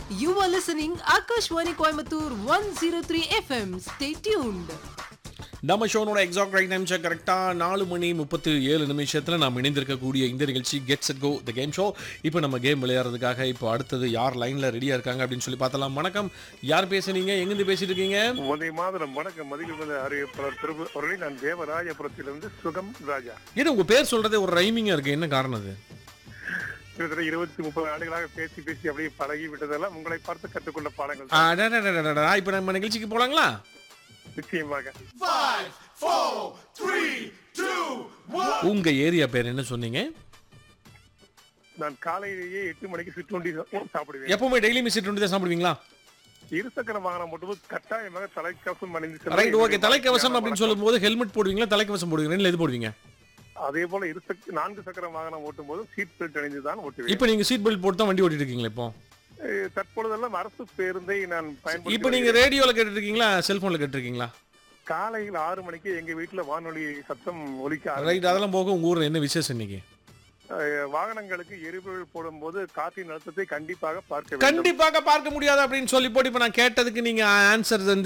You are listening Akashwani Coimbatore 103 FM. Stay tuned. நம்ம ஷோனோட exact right time check கரெக்டாக நாலு மணி முப்பத்து ஏழு நிமிஷத்தில் நாம் இணைந்திருக்கக்கூடிய இந்த நிகழ்ச்சி gets at go the game show இப்போ நம்ம கேம் விளையாடுறதுக்காக இப்போ அடுத்தது யார் லைனில் ரெடியாக இருக்காங்க அப்படின்னு சொல்லி பார்த்தலாம் வணக்கம் யார் பேசுனீங்க எங்கேருந்து பேசிட்டு இருக்கீங்க உதய மாதம் வணக்கம் மதிப்பில் அறிவிப்பாளர் திருப்பு அவர்களை நான் தேவராஜபுரத்திலிருந்து சுகம் ராஜா இது உங்கள் பேர் சொல்கிறதே ஒரு ரைமிங்காக இருக்குது என்ன காரணம் அது கிட்டத்தட்ட இருபத்தி முப்பது ஆண்டுகளாக பேசி பேசி அப்படியே பழகி விட்டதெல்லாம் உங்களை பார்த்து கற்றுக்கொண்ட பாடங்கள் ஆ, தான். அடடடடடடா, இப்போ நம்ம நிகழ்ச்சிக்கு போகலாங்களா நிச்சயமாக உங்கள் ஏரியா பேர் என்ன சொன்னீங்க நான் காலையிலேயே எட்டு மணிக்கு சிற்றுண்டி சாப்பிடுவேன் எப்பவுமே டெய்லி மிஸ் டுவெண்ட்டி தான் சாப்பிடுவீங்களா இருசக்கர வாகனம் மட்டும் கட்டாயமாக தலைக்கவசம் அணிந்து ரைட் ஓகே தலைக்கவசம் அப்படின்னு சொல்லும்போது ஹெல்மெட் போடுவீங்களா தலைக்கவசம் போடுவீங்க ரெண்டுல எது போடுவீங்க அதே போல இருசக் நான்கு சக்கர வாகனம் ஓட்டும் போது சீட் பெல்ட் அணிந்து தான் ஓட்டுவேன் இப்போ நீங்கள் சீட் பெல்ட் போட்டு தான் வண்டி ஓட்டிட்டு இருக்கீங்களா இப்போ அஹ் தற்பொழுதெல்லாம் அரசு பேருந்தை நான் இப்போ பயன்படுத்தி நீங்க ரேடியோல கேட்டுட்டு இருக்கீங்களா செல்போன்ல கேட்டுட்டு இருக்கீங்களா காலையில் ஆறு மணிக்கு எங்க வீட்டுல வானொலி சத்தம் ஒலிக்க ஆரம்பிக்கும். ரைட் அதெல்லாம் போக உங்க ஊர்ல என்ன விசேஷம் இன்னைக்கு அஹ் வாகனங்களுக்கு எரிபொருள் போடும்போது காற்றின் அழுத்தத்தை கண்டிப்பாக பார்க்க வேண்டும் கண்டிப்பாக பார்க்க முடியாது அப்படின்னு சொல்லி போட்டு இப்ப நான் கேட்டதுக்கு நீங்க ஆன்சர்